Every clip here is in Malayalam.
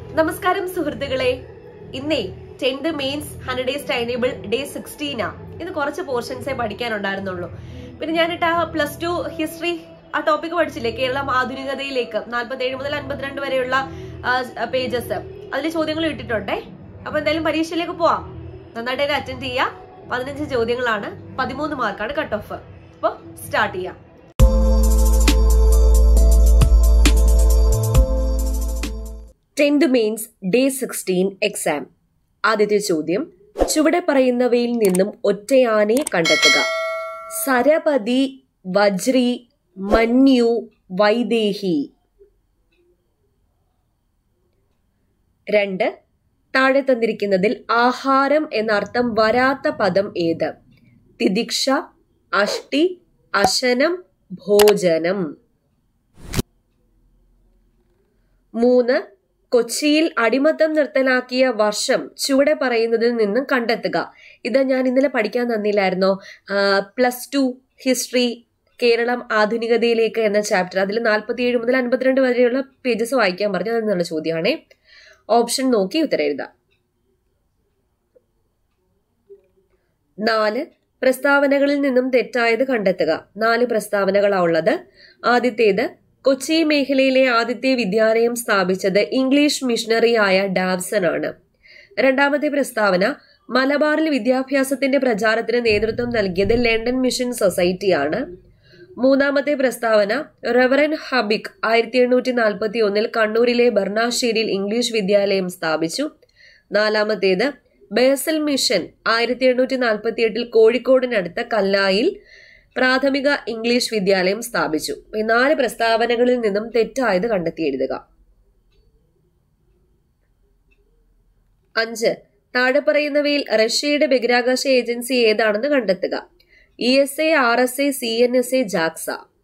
നമസ്കാരം സുഹൃത്തുക്കളെ ഇന്നേ tenth mains hundred days timetable day സിക്സ്റ്റീനാ ഇന്ന് കുറച്ച് പോർഷൻസേ പഠിക്കാനുണ്ടായിരുന്നുള്ളൂ പിന്നെ ഞാനിട്ട് ആ പ്ലസ് ടു ഹിസ്റ്ററി ആ ടോപ്പിക് പഠിച്ചില്ലേ കേരളം ആധുനികതയിലേക്ക് നാൽപ്പത്തി ഏഴ് മുതൽ അൻപത്തിരണ്ട് വരെയുള്ള പേജസ് അതിൽ ചോദ്യങ്ങൾ ഇട്ടിട്ടുണ്ടേ അപ്പൊ എന്തായാലും പരീക്ഷയിലേക്ക് പോവാം നന്നായിട്ട് അറ്റൻഡ് ചെയ്യാം പതിനഞ്ച് ചോദ്യങ്ങളാണ് പതിമൂന്ന് മാർക്കാണ് കട്ട് ഓഫ് അപ്പൊ സ്റ്റാർട്ട് ചെയ്യാം tenth mains day sixteen exam ആദ്യത്തെ ചോദ്യം ചുവടെ പറയുന്നവയിൽ നിന്നും ഒറ്റയാനയെ കണ്ടെത്തുക സരപതി വജ്രി മന്യു വൈദേഹി രണ്ട് താഴെ തന്നിരിക്കുന്നതിൽ ആഹാരം എന്നർത്ഥം വരാത്ത പദം ഏത് തിദിക്ഷ അഷ്ടി അശനം ഭോജനം മൂന്ന് കൊച്ചിയിൽ അടിമത്തം നിർത്തലാക്കിയ വർഷം ചുവടെ പറയുന്നതിൽ നിന്നും കണ്ടെത്തുക ഇത് ഞാൻ ഇന്നലെ പഠിക്കാൻ തന്നില്ലായിരുന്നോ പ്ലസ് ടു ഹിസ്റ്ററി കേരളം ആധുനികതയിലേക്ക് എന്ന ചാപ്റ്റർ അതിൽ നാൽപ്പത്തിയേഴ് മുതൽ അൻപത്തിരണ്ട് വരെയുള്ള പേജസ് വായിക്കാൻ പറഞ്ഞു അതെന്നുള്ള ചോദ്യമാണേ ഓപ്ഷൻ നോക്കി ഉത്തരം എഴുതാം നാല് പ്രസ്താവനകളിൽ നിന്നും തെറ്റായത് കണ്ടെത്തുക നാല് പ്രസ്താവനകളാ ഉള്ളത് ആദ്യത്തേത് കൊച്ചി മേഖലയിലെ ആദ്യത്തെ വിദ്യാലയം സ്ഥാപിച്ചത് ഇംഗ്ലീഷ് മിഷണറിയായ ഡാവ്സൺ ആണ് രണ്ടാമത്തെ പ്രസ്താവന മലബാറിൽ വിദ്യാഭ്യാസത്തിന്റെ പ്രചാരത്തിന് നേതൃത്വം നൽകിയത് ലണ്ടൻ മിഷൻ സൊസൈറ്റിയാണ് മൂന്നാമത്തെ പ്രസ്താവന റെവറൻ ഹബിക് ആയിരത്തി എണ്ണൂറ്റി നാൽപ്പത്തി ഒന്നിൽ കണ്ണൂരിലെ ബർണാശ്ശേരിയിൽ ഇംഗ്ലീഷ് വിദ്യാലയം സ്ഥാപിച്ചു നാലാമത്തേത് ബേസൽ മിഷൻ ആയിരത്തി എണ്ണൂറ്റി നാൽപ്പത്തി എട്ടിൽ കോഴിക്കോടിനടുത്ത കല്ലായിൽ പ്രാഥമിക ഇംഗ്ലീഷ് വിദ്യാലയം സ്ഥാപിച്ചു ഈ നാല് പ്രസ്താവനകളിൽ നിന്നും തെറ്റായത് കണ്ടെത്തി എഴുതുക അഞ്ച് താഴെ പറയുന്നവയിൽ റഷ്യയുടെ ബഹിരാകാശ ഏജൻസി ഏതാണെന്ന് കണ്ടെത്തുക E S A R S A C N S A JAXA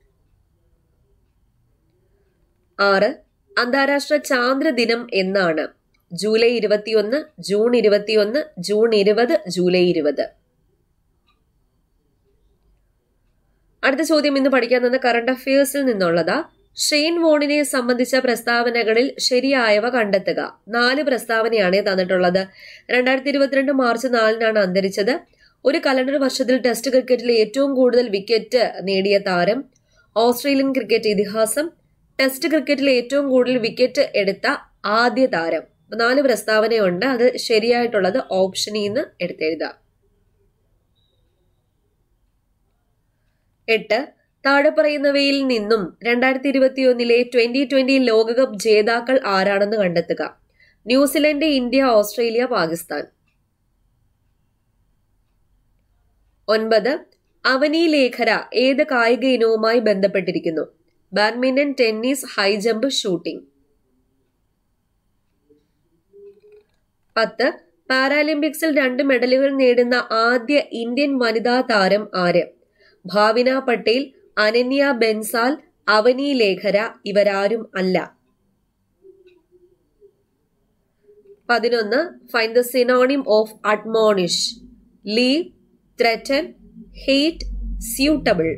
ആറ് അന്താരാഷ്ട്ര ചാന്ദ്ര ദിനം എന്നാണ് ജൂലൈ ഇരുപത്തിയൊന്ന് ജൂൺ ഇരുപത്തിയൊന്ന് ജൂൺ ഇരുപത് ജൂലൈ ഇരുപത് അടുത്ത ചോദ്യം ഇന്ന് പഠിക്കാൻ തന്ന കറണ്ട് അഫയേഴ്സിൽ നിന്നുള്ളതാ ഷെയ്ൻ വോണിനെ സംബന്ധിച്ച പ്രസ്താവനകളിൽ ശരിയായവ കണ്ടെത്തുക നാല് പ്രസ്താവനയാണ് തന്നിട്ടുള്ളത് രണ്ടായിരത്തി ഇരുപത്തിരണ്ട് മാർച്ച് നാലിനാണ് അന്തരിച്ചത് ഒരു കലണ്ടർ വർഷത്തിൽ ടെസ്റ്റ് ക്രിക്കറ്റിൽ ഏറ്റവും കൂടുതൽ വിക്കറ്റ് നേടിയ താരം ഓസ്ട്രേലിയൻ ക്രിക്കറ്റ് ഇതിഹാസം ടെസ്റ്റ് ക്രിക്കറ്റിൽ ഏറ്റവും കൂടുതൽ വിക്കറ്റ് എടുത്ത ആദ്യ താരം നാല് പ്രസ്താവനയുണ്ട് അത് ശരിയായിട്ടുള്ളത് ഓപ്ഷനിൽ നിന്ന് എടുത്തെഴുതാം എട്ട് താഴെ പറയുന്നവയിൽ നിന്നും രണ്ടായിരത്തി ഇരുപത്തിയൊന്നിലെ ട്വന്റി ട്വന്റി ലോകകപ്പ് ജേതാക്കൾ ആരാണെന്ന് കണ്ടെത്തുക ന്യൂസിലൻഡ് ഇന്ത്യ ഓസ്ട്രേലിയ പാകിസ്ഥാൻ ഒൻപത് അവനി ലേഖര ഏത് കായിക ഇനവുമായി ബന്ധപ്പെട്ടിരിക്കുന്നു ബാഡ്മിന്റൺ ടെന്നീസ് ഹൈജമ്പ് ഷൂട്ടിംഗ് പത്ത് പാരാലിമ്പിക്സിൽ രണ്ട് മെഡലുകൾ നേടുന്ന ആദ്യ ഇന്ത്യൻ വനിതാ താരം ആര് ഭാവിന പട്ടേൽ അനന്യ ബെൻസാൽ അവനി ലേഖര ഇവരാരും അല്ല പതിനൊന്ന് find the synonym of admonish leave threaten hate suitable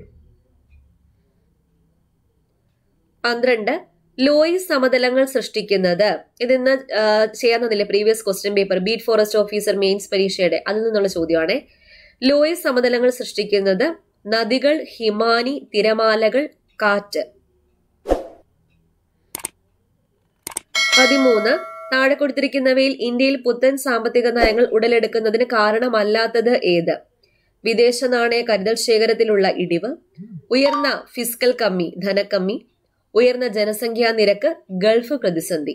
പന്ത്രണ്ട് ലോയി സമതലങ്ങൾ സൃഷ്ടിക്കുന്നത് ഇതിന്ന് ചെയ്യാൻ തന്നില്ലേ previous question paper beat forest officer mains പരീക്ഷയുടെ അതിൽ നിന്നുള്ള ചോദ്യമാണ് ലോയി സമതലങ്ങൾ സൃഷ്ടിക്കുന്നത് നദികൾ ഹിമാനി തിരമാലകൾ കാറ്റ് പതിമൂന്ന് താഴെ കൊടുത്തിരിക്കുന്നവയിൽ ഇന്ത്യയിൽ പുത്തൻ സാമ്പത്തിക നയങ്ങൾ ഉടലെടുക്കുന്നതിന് കാരണമല്ലാത്തത് ഏത് വിദേശ നാണയ കരുതൽ ശേഖരത്തിലുള്ള ഇടിവ് ഉയർന്ന ഫിസ്ക്കൽ കമ്മി ധനക്കമ്മി ഉയർന്ന ജനസംഖ്യാ നിരക്ക് ഗൾഫ് പ്രതിസന്ധി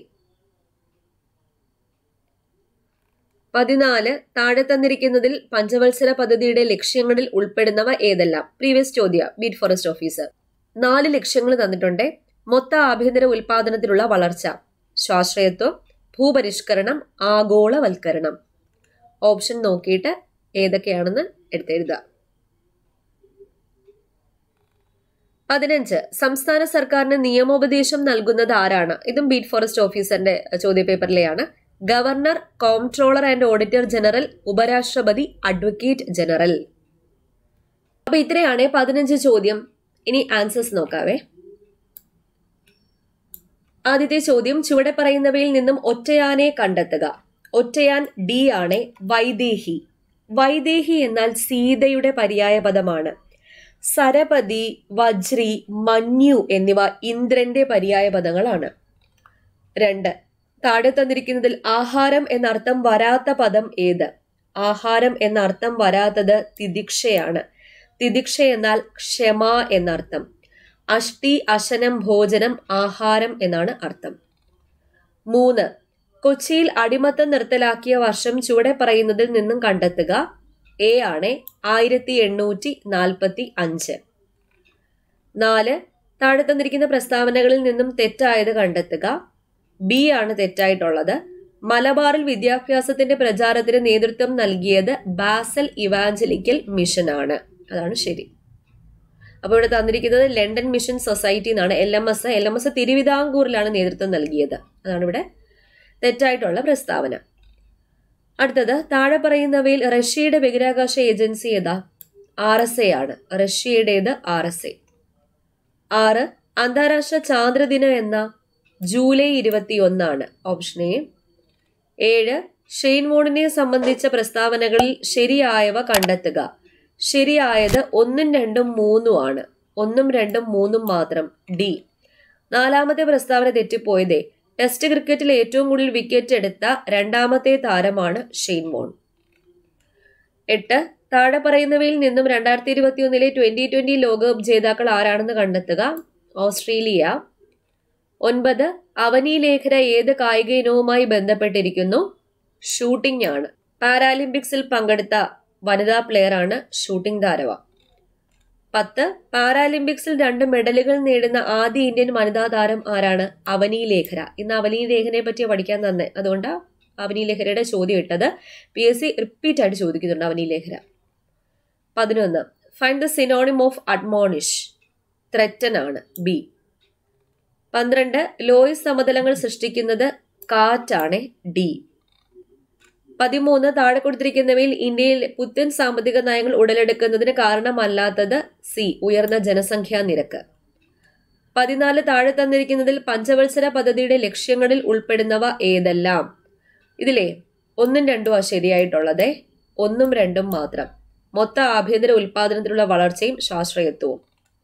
പതിനാല് താഴെ തന്നിരിക്കുന്നതിൽ പഞ്ചവത്സര പദ്ധതിയുടെ ലക്ഷ്യങ്ങളിൽ ഉൾപ്പെടുന്നവ ഏതെല്ലാം പ്രീവിയസ് ചോദ്യ ബീറ്റ് ഫോറസ്റ്റ് ഓഫീസർ നാല് ലക്ഷ്യങ്ങൾ തന്നിട്ടുണ്ട് മൊത്ത ആഭ്യന്തര ഉൽപാദനത്തിലുള്ള വളർച്ച സ്വാശ്രയത്വം ഭൂപരിഷ്കരണം ആഗോളവൽക്കരണം ഓപ്ഷൻ നോക്കിയിട്ട് ഏതൊക്കെയാണെന്ന് എടുത്തെഴുതുക പതിനഞ്ച് സംസ്ഥാന സർക്കാരിന് നിയമോപദേശം നൽകുന്നത് ആരാണ് ഇതും ബീറ്റ് ഫോറസ്റ്റ് ഓഫീസറിന്റെ ചോദ്യപേപ്പറിലെയാണ് governor comptroller and auditor general ഉപരാഷ്ട്രപതി അഡ്വക്കേറ്റ് ജനറൽ അപ്പൊ ഇത്രയാണ് പതിനഞ്ച് ചോദ്യം ഇനി ആൻസേഴ്സ് നോക്കാവേ ആദ്യത്തെ ചോദ്യം ചുവടെ പറയുന്നവയിൽ നിന്നും ഒറ്റയാനെ കണ്ടെത്തുക ഒറ്റയാൻ ഡി ആണ് വൈദേഹി വൈദേഹി എന്നാൽ സീതയുടെ പര്യായ പദമാണ് സരപതി വജ്രി മഞ്ഞു എന്നിവ ഇന്ദ്രന്റെ പര്യായ പദങ്ങളാണ് രണ്ട് താഴെ തന്നിരിക്കുന്നതിൽ ആഹാരം എന്നർത്ഥം വരാത്ത പദം ഏത് ആഹാരം എന്നർത്ഥം വരാത്തത് തിദിക്ഷയാണ് തിദിക്ഷ എന്നാൽ ക്ഷമ എന്നർത്ഥം അഷ്ടി അശനം ഭോജനം ആഹാരം എന്നാണ് അർത്ഥം മൂന്ന് കൊച്ചിയിൽ അടിമത്തം നിർത്തലാക്കിയ വർഷം ചുവടെ പറയുന്നതിൽ നിന്നും കണ്ടെത്തുക എ ആണ് ആയിരത്തി എണ്ണൂറ്റി നാൽപ്പത്തി അഞ്ച് നാല് താഴെ തന്നിരിക്കുന്ന പ്രസ്താവനകളിൽ നിന്നും തെറ്റായത് കണ്ടെത്തുക ബി ആണ് തെറ്റായിട്ടുള്ളത് മലബാറിൽ വിദ്യാഭ്യാസത്തിന്റെ പ്രചാരത്തിന് നേതൃത്വം നൽകിയത് ബാസൽ ഇവാഞ്ചലിക്കൽ മിഷൻ ആണ് അതാണ് ശരി അപ്പോൾ ഇവിടെ തന്നിരിക്കുന്നത് ലണ്ടൻ മിഷൻ സൊസൈറ്റി എന്നാണ് L M S L M S തിരുവിതാംകൂറിലാണ് നേതൃത്വം നൽകിയത് അതാണ് ഇവിടെ തെറ്റായിട്ടുള്ള പ്രസ്താവന അടുത്തത് താഴെ പറയുന്നവയിൽ റഷ്യയുടെ ബഹിരാകാശ ഏജൻസി ഏതാ ആർ എസ് എ ആണ് റഷ്യയുടേത് ആർ എസ് എ ആറ് അന്താരാഷ്ട്ര ചാന്ദ്രദിനം എന്ന ജൂലൈ ഇരുപത്തി ഒന്നാണ് ഓപ്ഷൻ എ ഏഴ് ഷെയ്ൻവോണിനെ സംബന്ധിച്ച പ്രസ്താവനകളിൽ ശരിയായവ കണ്ടെത്തുക ശരിയായത് ഒന്നും രണ്ടും മൂന്നും ആണ് ഒന്നും രണ്ടും മൂന്നും മാത്രം ഡി നാലാമത്തെ പ്രസ്താവന തെറ്റിപ്പോയതേ ടെസ്റ്റ് ക്രിക്കറ്റിൽ ഏറ്റവും കൂടുതൽ വിക്കറ്റ് എടുത്ത രണ്ടാമത്തെ താരമാണ് ഷെയ്ൻവോൺ എട്ട് താഴെ പറയുന്നവയിൽ നിന്നും രണ്ടായിരത്തി ഇരുപത്തി ഒന്നിലെ ട്വന്റി ട്വന്റി ലോകകപ്പ് ജേതാക്കൾ ആരാണെന്ന് കണ്ടെത്തുക ഓസ്ട്രേലിയ ഒൻപത് അവനി ലേഖന ഏത് കായിക ഇനവുമായി ബന്ധപ്പെട്ടിരിക്കുന്നു ഷൂട്ടിംഗ് ആണ് പാരാലിമ്പിക്സിൽ പങ്കെടുത്ത വനിതാ പ്ലെയർ ആണ് ഷൂട്ടിംഗ് താരവ പത്ത് പാരാലിമ്പിക്സിൽ രണ്ട് മെഡലുകൾ നേടുന്ന ആദ്യ ഇന്ത്യൻ വനിതാ താരം ആരാണ് അവനി ലേഖര ഇന്ന് അവനി ലേഖനയെ പറ്റി പഠിക്കാൻ തന്നെ അതുകൊണ്ട് അവനി ലേഖരയുടെ ചോദ്യം ഇട്ടത് പി എസ് സി റിപ്പീറ്റ് ആയിട്ട് ചോദിക്കുന്നുണ്ട് അവനി ലേഖര പതിനൊന്ന് find the synonym of admonish threaten ആണ് ബി പന്ത്രണ്ട് ലോയിസ് സമതലങ്ങൾ സൃഷ്ടിക്കുന്നത് കാറ്റാണ് ഡി പതിമൂന്ന് താഴെ കൊടുത്തിരിക്കുന്നവയിൽ ഇന്ത്യയിൽ പുത്തൻ സാമ്പത്തിക നയങ്ങൾ ഉടലെടുക്കുന്നതിന് കാരണമല്ലാത്തത് സി ഉയർന്ന ജനസംഖ്യാ നിരക്ക് പതിനാല് താഴെ തന്നിരിക്കുന്നതിൽ പഞ്ചവത്സര പദ്ധതിയുടെ ലക്ഷ്യങ്ങളിൽ ഉൾപ്പെടുന്നവ ഏതെല്ലാം ഇതിലെ ഒന്നും രണ്ടും ആ ശരിയായിട്ടുള്ളത് ഒന്നും രണ്ടും മാത്രം മൊത്ത ആഭ്യന്തര ഉൽപാദനത്തിലുള്ള വളർച്ചയും ശാസ്ത്രീയത്വവും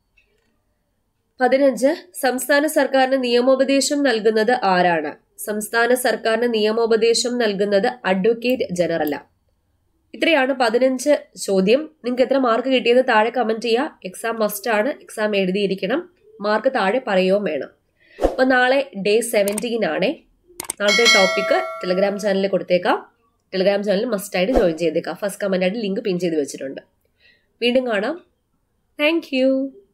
പതിനഞ്ച് സംസ്ഥാന സർക്കാരിന് നിയമോപദേശം നൽകുന്നത് ആരാണ് സംസ്ഥാന സർക്കാരിന് നിയമോപദേശം നൽകുന്നത് അഡ്വക്കേറ്റ് ജനറല ഇത്രയാണ് പതിനഞ്ച് ചോദ്യം നിങ്ങൾക്ക് എത്ര മാർക്ക് കിട്ടിയത് താഴെ കമന്റ് ചെയ്യുക എക്സാം മസ്റ്റ് ആണ് എക്സാം എഴുതിയിരിക്കണം മാർക്ക് താഴെ പറയുകയും വേണം അപ്പൊ നാളെ ഡേ സെവൻറ്റീൻ ആണേ നാളത്തെ ടോപ്പിക്ക് ടെലഗ്രാം ചാനലിൽ കൊടുത്തേക്കാം ടെലഗ്രാം ചാനൽ മസ്റ്റായിട്ട് ജോയിൻ ചെയ്തേക്കാം ഫസ്റ്റ് കമന്റ് ആയിട്ട് ലിങ്ക് പിൻ ചെയ്ത് വെച്ചിട്ടുണ്ട് വീണ്ടും കാണാം താങ്ക്